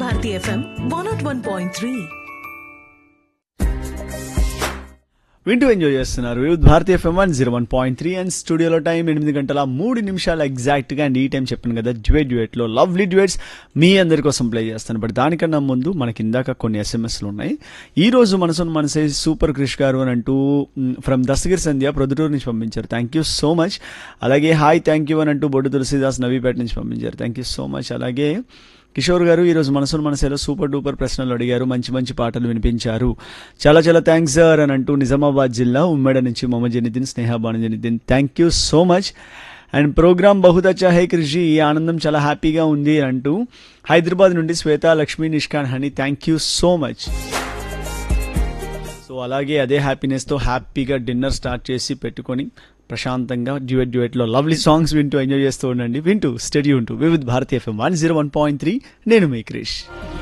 Bharati FM one not one point three వింటూ enjoy చేస్తున్నారు with Bharati FM one zero one point three and స్టూడియోలో time ఎనిమిది గంటల మూడు నిమిషాలు ఎగ్జాక్ట్గా అండ్ ఈ టైం చెప్పాను కదా డ్యూయట్ డ్యూయట్లో లవ్లీ డ్యూయట్స్ మీ అందరి కోసం ప్లే చేస్తాను బట్ దానికన్నా ముందు మనకి ఇందాక కొన్ని ఎస్ఎంఎస్లు ఉన్నాయి ఈ రోజు మనసును మనసే సూపర్ క్రిష్ గారు అని అంటూ ఫ్రమ్ దస్తగిరి సంధ్య ప్రొద్దుటూరు నుంచి పంపించారు థ్యాంక్ యూ సో మచ్ అలాగే హాయ్ థ్యాంక్ యూ అని అంటూ బొడ్డు తులసిదాస్ నవీపేట నుంచి పంపించారు థ్యాంక్ యూ సో మచ్ అలాగే కిషోర్ గారు ఈరోజు మనసును మనసేలో సూపర్ డూపర్ ప్రశ్నలు అడిగారు మంచి మంచి పాటలు వినిపించారు చాలా చాలా థ్యాంక్స్ సార్ అని అంటూ నిజామాబాద్ జిల్లా ఉమ్మడి నుంచి Mohammed Janidin Snehabanu Janidin thank you so much and program బహుత్ అచ్చా హై కృషి ఈ ఆనందం చాలా హ్యాపీగా ఉంది అంటూ హైదరాబాద్ నుండి శ్వేత లక్ష్మీ నిష్కాన్ హని thank you so much so అలాగే అదే హ్యాపీనెస్తో హ్యాపీగా డిన్నర్ స్టార్ట్ చేసి పెట్టుకొని ప్రశాంతంగా డ్యూయట్ డ్యూయట్లో లవ్లీ సాంగ్స్ వింటూ ఎంజాయ్ చేస్తూ ఉండండి వింటూ స్టడీ ఉంటూ Vividh Bharati FM one zero one point three నేను మీ క్రిష్